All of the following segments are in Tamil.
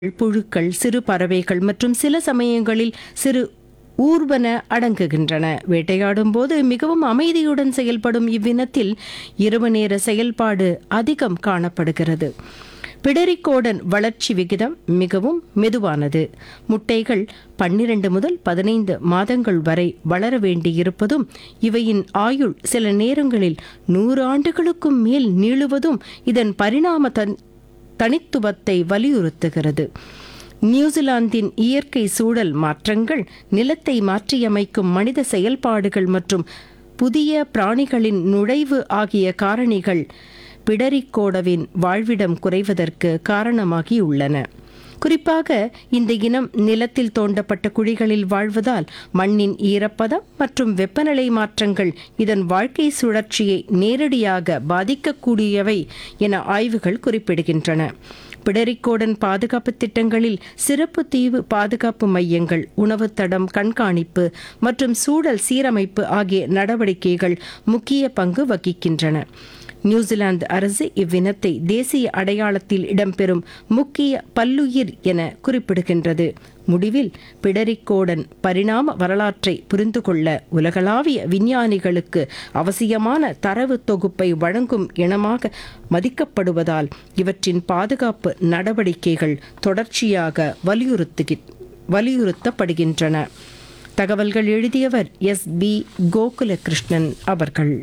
புழுக்கள் சிறு பறவைகள் மற்றும் சில சமயங்களில் சிறு ஊர்வன அடங்குகின்றன வேட்டையாடும் போது மிகவும் அமைதியுடன் செயல்படும் இவ்வினத்தில் இரவு நேர செயல்பாடு அதிகம் காணப்படுகிறது பிடரிக்கோடன் வளர்ச்சி விகிதம் மிகவும் மெதுவானது முட்டைகள் பன்னிரண்டு முதல் பதினைந்து மாதங்கள் வரை வளர வேண்டியிருப்பதும் இவையின் ஆயுள் சில நேரங்களில் நூறு ஆண்டுகளுக்கும் மேல் நீளுவதும் இதன் பரிணாம தன் தனித்துவத்தை வலியுறுத்துகிறது நியூசிலாந்தின் இயற்கை சூழல் மாற்றங்கள் நிலத்தை மாற்றியமைக்கும் மனித செயல்பாடுகள் மற்றும் புதிய பிராணிகளின் நுழைவு ஆகிய காரணிகள் பிடரிக்கோடவின் வாழ்விடம் குறைவதற்கு காரணமாகியுள்ளன குறிப்பாக இந்த இனம் நிலத்தில் தோண்டப்பட்ட குழிகளில் வாழ்வதால் மண்ணின் ஈரப்பதம் மற்றும் வெப்பநிலை மாற்றங்கள் இதன் வாழ்க்கை சுழற்சியை நேரடியாக பாதிக்கக்கூடியவை என ஆய்வுகள் குறிப்பிடுகின்றன பிடரிக்கோடன் பாதுகாப்பு திட்டங்களில் சிறப்பு தீவு பாதுகாப்பு மையங்கள் உணவு தடம் கண்காணிப்பு மற்றும் சூழல் சீரமைப்பு ஆகிய நடவடிக்கைகள் முக்கிய பங்கு வகிக்கின்றன நியூசிலாந்து அரசு இவ்வினத்தை தேசிய அடையாளத்தில் இடம்பெறும் முக்கிய பல்லுயிர் என குறிப்பிடுகின்றது முடிவில் பிடரிக்கோடன் பரிணாம வரலாற்றை புரிந்து கொள்ள உலகளாவிய விஞ்ஞானிகளுக்கு அவசியமான தரவு தொகுப்பை வழங்கும் இனமாக மதிக்கப்படுவதால் இவற்றின் பாதுகாப்பு நடவடிக்கைகள் தொடர்ச்சியாக வலியுறுத்துகி வலியுறுத்தப்படுகின்றன தகவல்கள் எழுதியவர் எஸ் பி கோகுலகிருஷ்ணன் அவர்கள்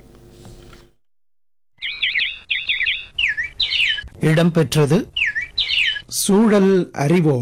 இடம்பெற்றது சூழல் அறிவோம்